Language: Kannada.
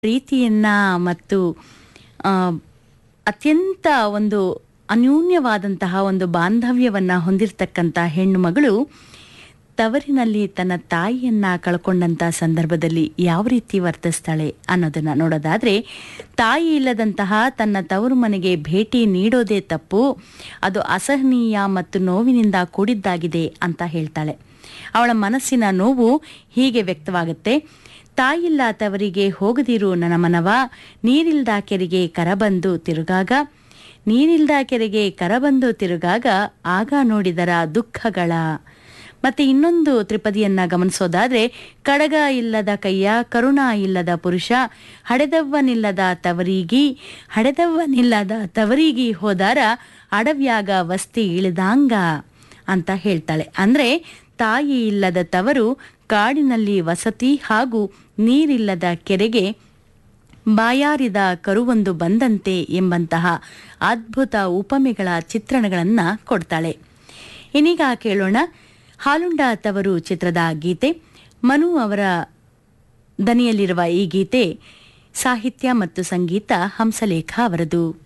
ಪ್ರೀತಿಯನ್ನ ಮತ್ತು ಆ, ಅತ್ಯಂತ ಒಂದು ಅನ್ಯೂನ್ಯವಾದಂತಹ ಒಂದು ಬಾಂಧವ್ಯವನ್ನ ಹೊಂದಿರತಕ್ಕಂಥ ಹೆಣ್ಣು ಮಗಳು ತವರಿನಲ್ಲಿ ತನ್ನ ತಾಯಿಯನ್ನ ಕಳ್ಕೊಂಡಂತ ಸಂದರ್ಭದಲ್ಲಿ ಯಾವ ರೀತಿ ವರ್ತಿಸ್ತಾಳೆ ಅನ್ನೋದನ್ನ ನೋಡೋದಾದ್ರೆ ತಾಯಿ ಇಲ್ಲದಂತಹ ತನ್ನ ತವರು ಮನೆಗೆ ಭೇಟಿ ನೀಡೋದೇ ತಪ್ಪು ಅದು ಅಸಹನೀಯ ಮತ್ತು ನೋವಿನಿಂದ ಕೂಡಿದ್ದಾಗಿದೆ ಅಂತ ಹೇಳ್ತಾಳೆ ಅವಳ ಮನಸ್ಸಿನ ನೋವು ಹೀಗೆ ವ್ಯಕ್ತವಾಗುತ್ತೆ ತಾಯಿಲ್ಲ ತವರಿಗೆ ಹೋಗದಿರು ನನ್ನ ಮನವ ನೀರಿಲ್ದ ಕೆರೆಗೆ ಕರಬಂದು ತಿರುಗಾಗ ನೀರಿಲ್ದ ಕೆರೆಗೆ ಕರಬಂದು ತಿರುಗಾಗ ಆಗ ನೋಡಿದರ ದುಃಖಗಳ ಮತ್ತೆ ಇನ್ನೊಂದು ತ್ರಿಪದಿಯನ್ನ ಗಮನಿಸೋದಾದ್ರೆ ಕಡಗ ಇಲ್ಲದ ಕೈಯ ಕರುಣ ಇಲ್ಲದ ಪುರುಷ ಹಡೆದವ್ವನಿಲ್ಲದ ತವರಿಗಿ ಹಡೆದವ್ವನಿಲ್ಲದ ತವರಿಗಿ ಹೋದಾರ ಅಡವ್ಯಾಗ ವಸ್ತಿ ಇಳಿದಾಂಗ ಅಂತ ಹೇಳ್ತಾಳೆ ಅಂದ್ರೆ ತಾಯಿ ಇಲ್ಲದ ತವರು ಕಾಡಿನಲ್ಲಿ ವಸತಿ ಹಾಗೂ ನೀರಿಲ್ಲದ ಕೆರೆಗೆ ಬಾಯಾರಿದ ಕರುವೊಂದು ಬಂದಂತೆ ಎಂಬಂತಹ ಅದ್ಭುತ ಉಪಮೆಗಳ ಚಿತ್ರಣಗಳನ್ನ ಕೊಡ್ತಾಳೆ ಇನ್ನೀಗ ಕೇಳೋಣ ಹಾಲುಂಡ ತವರು ಚಿತ್ರದ ಗೀತೆ ಮನು ಅವರ ದನಿಯಲ್ಲಿರುವ ಈ ಗೀತೆ ಸಾಹಿತ್ಯ ಮತ್ತು ಸಂಗೀತ ಹಂಸಲೇಖ ಅವರದು